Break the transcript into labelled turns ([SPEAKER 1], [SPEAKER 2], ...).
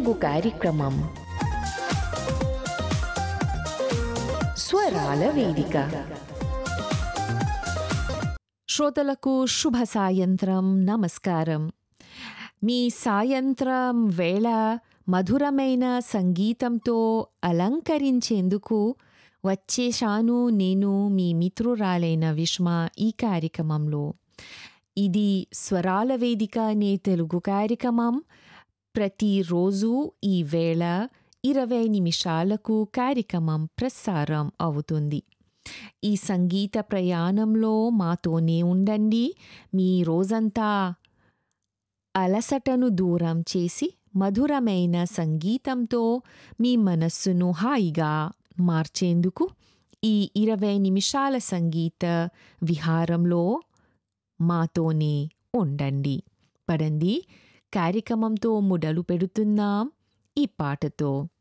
[SPEAKER 1] తెలుగు కార్యక్రమం స్వరాల వేదిక
[SPEAKER 2] శ్రోతలకు శుభ సాయంత్రం నమస్కారం మీ సాయంత్రం వేళ మధురమైన సంగీతంతో అలంకరించేందుకు వచ్చేశాను నేను మీ మిత్రురాలైన విష్మ ఈ కార్యక్రమంలో ఇది స్వరాల వేదిక అనే తెలుగు కార్యక్రమం ప్రతిరోజు ఈ వేళ ఇరవై నిమిషాలకు కార్యక్రమం ప్రసారం అవుతుంది ఈ సంగీత ప్రయాణంలో మాతోనే ఉండండి మీ రోజంతా అలసటను దూరం చేసి మధురమైన సంగీతంతో మీ మనస్సును హాయిగా మార్చేందుకు ఈ ఇరవై నిమిషాల సంగీత విహారంలో మాతోనే ఉండండి పడండి కార్యక్రమంతో మొదలు పెడుతున్నాం ఈ పాటతో